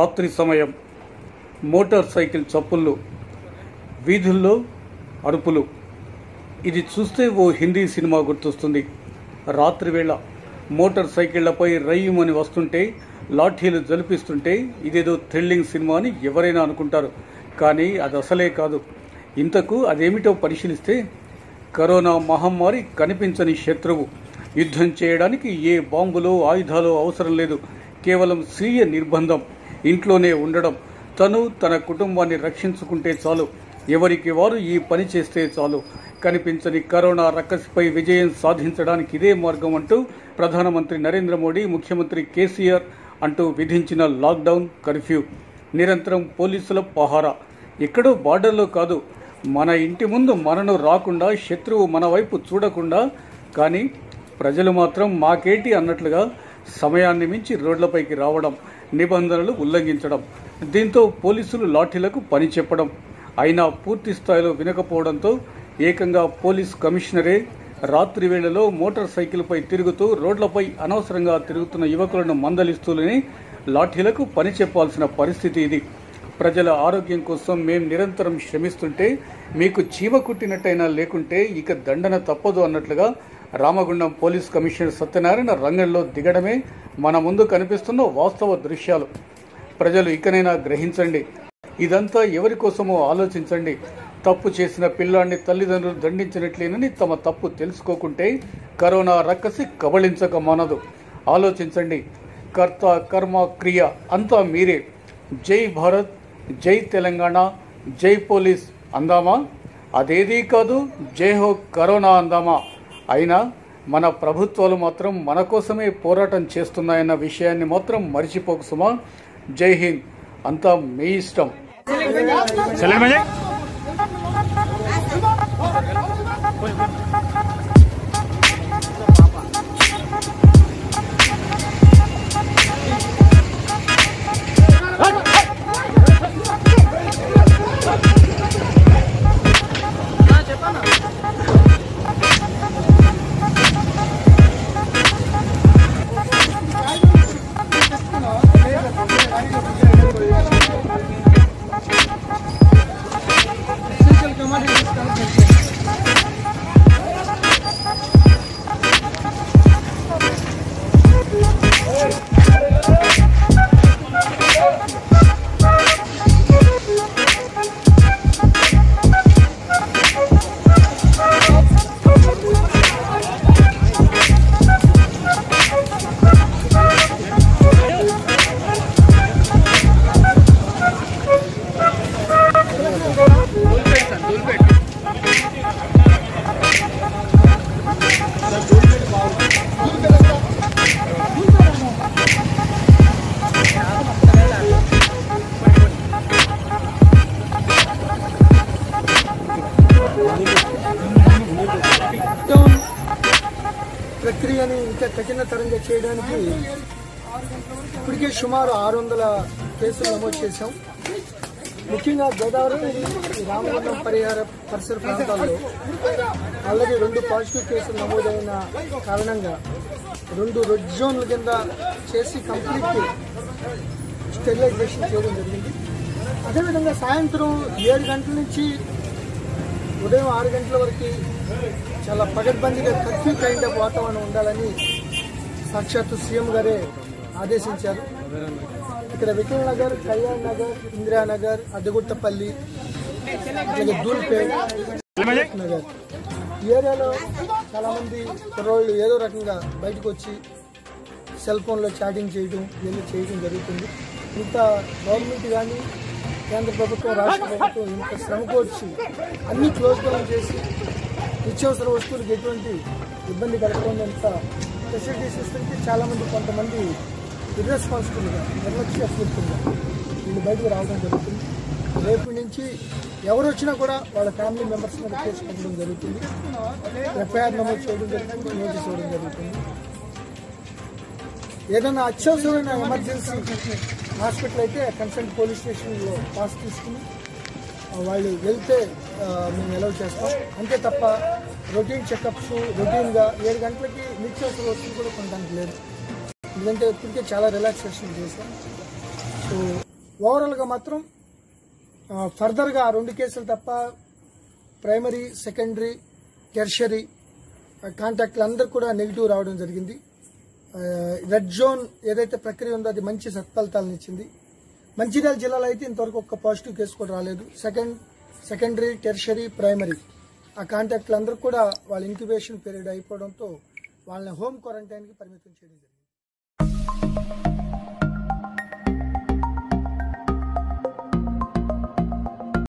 రాత్రి సమయం motor cycle చప్పుళ్ళు వీధుల్లో అరుపులు ఇది చూస్తే ఓ హిందీ సినిమా గుర్తొస్తుంది రాత్రి వేళ మోటార్ సైకిళ్లపై రయ్యమని వస్తుంటే లాఠీలు జలిపిస్తుంటే ఇదేదో థ్రిల్లింగ్ సినిమా అని ఎవరైనా అనుకుంటారు కానీ అది అసలే కాదు ఇంతకు అదేమిటో పరిశీలిస్తే కరోనా మహమ్మారి కనిపించని శత్రువు యుద్ధం చేయడానికి ఏ బాంబులో ఆయుధాలు అవసరం లేదు కేవలం స్వీయ నిర్బంధం ఇంట్లోనే ఉండడం తను తన కుటుంబాన్ని రక్షించుకుంటే చాలు ఎవరికి వారు ఈ పని చేస్తే చాలు కనిపించని కరోనా రక్కసిపై విజయం సాధించడానికి ఇదే మార్గం అంటూ ప్రధానమంత్రి నరేంద్ర మోడీ ముఖ్యమంత్రి కేసీఆర్ అంటూ విధించిన లాక్డౌన్ కర్ఫ్యూ నిరంతరం పోలీసుల పహారా ఎక్కడో బార్డర్లో కాదు మన ఇంటి ముందు మనను రాకుండా శత్రువు మన వైపు చూడకుండా కానీ ప్రజలు మాత్రం మాకేటి అన్నట్లుగా సమయాన్ని మించి రోడ్లపైకి రావడం నిబంధనలు ఉల్లంఘించడం దీంతో పోలీసులు లాఠీలకు పని చెప్పడం అయినా పూర్తి స్థాయిలో వినకపోవడంతో ఏకంగా పోలీస్ కమిషనరే రాత్రి వేళలో మోటార్ సైకిల్పై తిరుగుతూ రోడ్లపై అనవసరంగా తిరుగుతున్న యువకులను మందలిస్తూనే లాఠీలకు పని చెప్పాల్సిన పరిస్థితి ఇది ప్రజల ఆరోగ్యం కోసం మేం నిరంతరం శ్రమిస్తుంటే మీకు చీమ కుట్టినట్టయినా లేకుంటే ఇక దండన తప్పదు అన్నట్లుగా రామగుండం పోలీస్ కమిషనర్ సత్యనారాయణ రంగంలో దిగడమే మన ముందు కనిపిస్తున్న వాస్తవ దృశ్యాలు ప్రజలు ఇకనైనా గ్రహించండి ఇదంతా ఎవరి కోసమో ఆలోచించండి తప్పు చేసిన పిల్లాన్ని తల్లిదండ్రులు దండించినట్లేనని తమ తప్పు తెలుసుకోకుంటే కరోనా రక్కసి కబళించక మానదు ఆలోచించండి కర్త కర్మ క్రియ అంతా మీరే జై భారత్ జై తెలంగాణ జై పోలీస్ అందామా అదేదీ కాదు జై హో కరోనా అందామా అయినా మన ప్రభుత్వాలు మాత్రం మన కోసమే పోరాటం చేస్తున్నాయన్న విషయాన్ని మాత్రం మర్చిపోకు సుమా జై హింద్ అంతా మీ ఇష్టం चले मजे లాక్డౌన్ ప్రక్రియని ఇంకా కఠినతరంగా చేయడానికి ఇప్పటికే సుమారు ఆరు వందల కేసులు నమోదు చేశాం ముఖ్యంగా గోదావరి ఈ రామగుండం పరిహార పరిసర ప్రాంతాల్లో ఆల్రెడీ రెండు పాజిటివ్ కేసులు నమోదైన కారణంగా రెండు రెడ్ జోన్ల కింద చేసి కంప్లీట్ స్టెరిలైజేషన్ చేయడం జరిగింది అదేవిధంగా సాయంత్రం ఏడు గంటల నుంచి ఉదయం ఆరు గంటల వరకు చాలా పగడ్బందీగా కర్ఫ్యూ కైండ్ ఆఫ్ వాతావరణం ఉండాలని సాక్షాత్తు సీఎం గారే ఆదేశించారు ఇక్కడ విఠల్ నగర్ కళ్యాణ్ నగర్ ఇందిరానగర్ అద్దగుట్టపల్లి అలాగే దూల్పేట్ నగర్ ఈ ఏరియాలో చాలా మంది కుర్రోళ్ళు ఏదో రకంగా బయటకు వచ్చి సెల్ ఫోన్లో చాటింగ్ చేయడం ఇవన్నీ చేయడం జరుగుతుంది ఇంత గవర్నమెంట్ కానీ కేంద్ర ప్రభుత్వం రాష్ట్ర ప్రభుత్వం ఇంత శ్రమ కోర్చి అన్ని క్లోజ్ డౌన్ చేసి నిత్యావసర వస్తువులకు ఎటువంటి ఇబ్బంది కలగకుండా ఫెసిలిటీస్ ఇస్తుంటే చాలామంది కొంతమంది ఇర్రెస్పాన్సిబుల్గా నిర్లక్ష్యపూర్తిగా వీళ్ళు బయటకు రావడం జరుగుతుంది రేపు నుంచి ఎవరు వచ్చినా కూడా వాళ్ళ ఫ్యామిలీ మెంబర్స్ మీద కేసు పెట్టడం జరుగుతుంది ఎఫ్ఐఆర్ నమోదు చేయడం జరుగుతుంది నోటీస్ ఇవ్వడం జరుగుతుంది ఏదైనా అత్యవసరమైన ఎమర్జెన్సీ హాస్పిటల్ అయితే కన్సల్ట్ పోలీస్ స్టేషన్లో పాస్ తీసుకుని ఆ, వాళ్ళు వెళ్తే ఆ, మేము ఎలవ్ చేస్తాం అంతే తప్ప రొటీన్ చెకప్స్ రొటీన్గా ఏడు గంటలకి నిత్యావసర వస్తువులు కూడా కొనడానికి లేదు ఎందుకంటే ఇప్పటికే చాలా రిలాక్సేషన్ చేసాం సో ఓవరాల్గా మాత్రం ఆ, ఫర్దర్గా ఆ రెండు కేసులు తప్ప ప్రైమరీ సెకండరీ టెర్షరీ కాంటాక్ట్లు అందరూ కూడా నెగిటివ్ రావడం జరిగింది ఆ, రెడ్ జోన్ ఏదైతే ప్రక్రియ ఉందో అది మంచి సత్ఫలితాలను ఇచ్చింది మంచిర్యాల జిల్లాలో అయితే ఇంతవరకు ఒక్క పాజిటివ్ కేసు కూడా రాలేదు సెకండ్ సెకండరీ టెర్షరీ ప్రైమరీ ఆ కాంటాక్ట్లు అందరూ కూడా వాళ్ళ ఇంక్యుబేషన్ పీరియడ్ అయిపోవడంతో వాళ్ళని హోమ్ క్వారంటైన్కి పరిమితం చేయడం జరిగింది